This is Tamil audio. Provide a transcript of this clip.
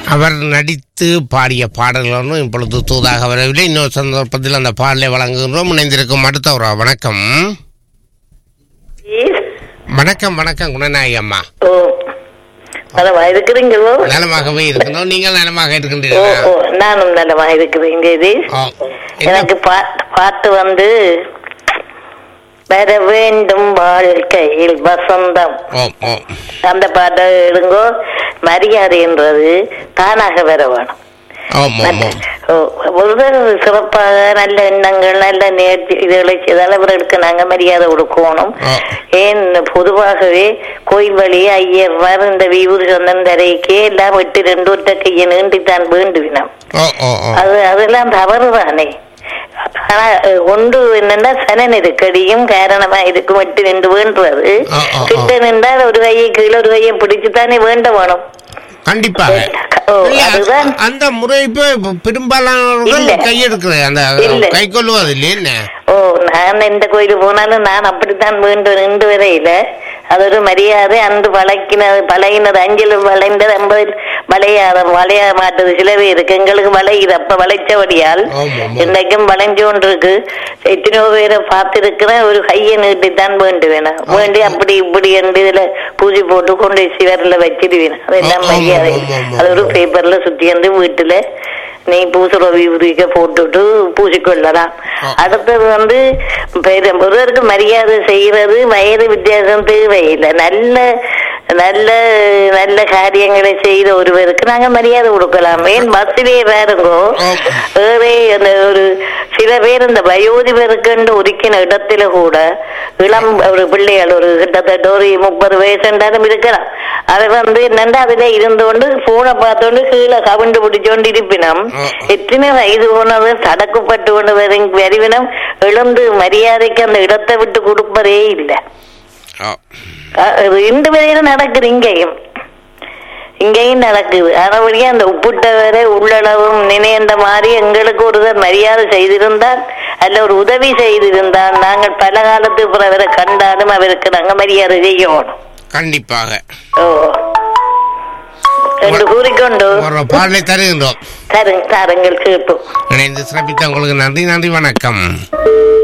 அவர் நடித்து பாடிய பாடல்கள் ஒன்றும் இப்பொழுது தூதாக வரவில்லை இன்னொரு சந்தர்ப்பத்தில் அந்த பாடலை வழங்குகின்றோம் இணைந்திருக்கும் அடுத்த ஒரு வணக்கம் வணக்கம் வணக்கம் குணநாயகி அம்மா ஓ நலமா இருக்கிறீங்களோ நலமாகவே இருக்கணும் நீங்கள் நலமாக ஓ இருக்கின்றீர்களா ஓ நானும் நலமா இருக்கிறேன் இது ஓ, என்ன- எனக்கு பா- பாட்டு வந்து வர வேண்டும் வாழ்க்கையில் வசந்தம் ஓ ஓ அந்த பாட்டை எடுங்கோ மரியாதைன்றது தானாக வர வேணும் ஓம் ஓம் ஓம் ஓ, ஒருவர் சிறப்பாக நல்ல எண்ணங்கள் நல்ல நேர்த்தி இதுகளை செய்தால் அவர்களுக்கு நாங்க மரியாதை கொடுக்கணும் ஓ. ஏன் பொதுவாகவே கோயில் வழி ஐயர் இந்த விபூதி சொந்தன் தரைக்கே எல்லாம் விட்டு ரெண்டு ஒற்ற கையை நீண்டித்தான் வேண்டுவினம் ஓ ஓ ஓ அது அதெல்லாம் தவறுதானே ஆனா அஹ், ஒன்று என்னன்னா சன நெருக்கடியும் காரணமா இருக்கும் விட்டு நின்று வேண்டுவது ஆ, ஆ, ஆ. கிட்ட நின்றால் ஒரு கையை கீழே ஒரு கையை பிடிச்சுத்தானே வேண்ட வேணும் கண்டிப்பாக ஓ, இல்ல, அதுதான். அந்த முறை இப்போ பெரும்பாலானவர்கள் இல்ல. கையெடுக்கிறது அந்த இல்ல. கை கொள்வது இல்லை என்ன ஓ நான் எந்த கோயிலுக்கு போனாலும் நான் அப்படித்தான் வேண்டும் நின்று வரையில அது ஒரு மரியாதை அன்று பழக்கினது பழகினது அஞ்சல் வளைந்தது ஐம்பது வளையாத வளைய மாட்டது சில பேருக்கு எங்களுக்கு வளையுது அப்ப வளைச்சபடியால் ஆமா, ஆமா. இன்றைக்கும் வளைஞ்சு கொண்டு இருக்கு எத்தனையோ பேரை பார்த்திருக்கிறேன் ஒரு கையை நீட்டித்தான் வேண்டுவேன் வேண்டி அப்படி இப்படி என்று இதுல பூஜை போட்டு கொண்டு சிவரில் வச்சிடுவேன் அதெல்லாம் ஆமா, மரியாதை ஆமா, ஆமா, அது ஒரு பேப்பர்ல சுத்தி வந்து வீட்டுல நீ பூசுற விபூதிக்க போட்டுட்டு பூசிக்கொள்ளலாம் ஆ. அடுத்தது வந்து பெரு- ஒருவருக்கு மரியாதை செய்யறது வயது வித்தியாசம் தேவையில்லை நல்ல நல்ல நல்ல காரியங்களை செய்த ஒருவருக்கு நாங்க மரியாதை கொடுக்கலாம் ஏன் பஸ்ஸிலே பாருங்கோ ஆமா. வேறே அந்த ஒரு சில பேர் இந்த வயோதிபருக்குன்னு ஒதுக்கின இடத்துல கூட இளம் ஒரு பிள்ளைகள் ஒரு கிட்டத்தட்ட ஒரு முப்பது வயசுண்டாலும் இருக்கலாம் அதை வந்து என்னண்டா அதுல இருந்து கொண்டு போனை பார்த்தோண்டு கீழே கவிண்டு பிடிச்சோண்டு இருப்பினம் ஆ. எத்தனை வயது போனது தடக்கப்பட்டு கொண்டு வரும் வருவினம் எழுந்து மரியாதைக்கு அந்த இடத்தை விட்டு கொடுப்பதே இல்லை ஓ ரெண்டு வரையிலும் நடக்குது இங்கேயும் இங்கேயும் நடக்குது ஆனபடியே அந்த உப்புட்ட வரை உள்ளளவும் நினைந்த மாதிரி எங்களுக்கு ஒருவர் மரியாதை செய்திருந்தால் அல்ல ஒரு உதவி செய்திருந்தால் நாங்கள் பல காலத்துக்கு பிறவரை கண்டாலும் அவருக்கு நாங்க மரியாதை செய்யணும் கண்டிப்பாக ஓ என்று கூறிக்கொண்டு ஒரு பாடலை தருகின்றோம் தருங்க தாருங்கள் கேட்போம் இணைந்து சிறப்பித்த உங்களுக்கு நன்றி நன்றி வணக்கம்